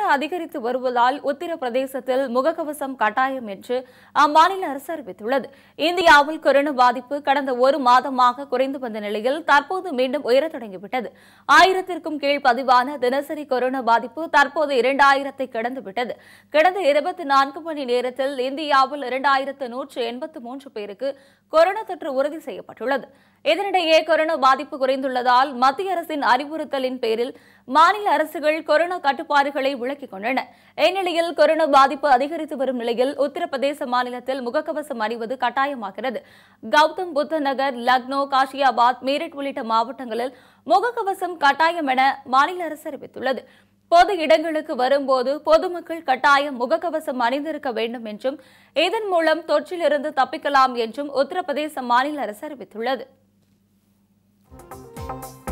corona அதிகரித்து வருவதால் உத்தரப்பிரதேசத்தில் முகக்கவசம் கட்டாயம் என்று அம்மாநில அரசு அறிவித்துள்ளது இந்தியாவில் கொரோனா பாதிப்பு கடந்த ஒரு மாதமாக குறைந்து வந்த நிலையில் தற்போது மீண்டும் உயரத் தொடங்கிவிட்டது ஆயிரத்திற்கும் கீழ் பதிவான தினசரி கொரோனா பாதிப்பு தற்போது இரண்டாயிரத்தை கடந்துவிட்டது கடந்த இருபத்தி நான்கு மணி நேரத்தில் இந்தியாவில் இரண்டாயிரத்து நூற்று எண்பத்து மூன்று பேருக்கு கொரோனா தொற்று உறுதி செய்யப்பட்டுள்ளது இதனிடையே கொரோனா பாதிப்பு குறைந்துள்ளதால் மத்திய அரசின் அறிவுறுத்தலின் பேரில் மாநில அரசுகள் கொரோனா கட்டுப்பாடுகளை விலக்கிக் கொண்டன இந்நிலையில் கொரோனா பாதிப்பு அதிகரித்து வரும் நிலையில் உத்தரப்பிரதேச மாநிலத்தில் முகக்கவசம் அணிவது கட்டாயமாகிறது கௌதம் புத்த நகர் லக்னோ காஷியாபாத் மீரட் உள்ளிட்ட மாவட்டங்களில் முகக்கவசம் கட்டாயம் என மாநில அரசு அறிவித்துள்ளது பொது இடங்களுக்கு வரும்போது பொதுமக்கள் கட்டாயம் முகக்கவசம் அணிந்திருக்க வேண்டும் என்றும் இதன் மூலம் தொற்றிலிருந்து தப்பிக்கலாம் என்றும் உத்தரப்பிரதேச மாநில அரசு அறிவித்துள்ளது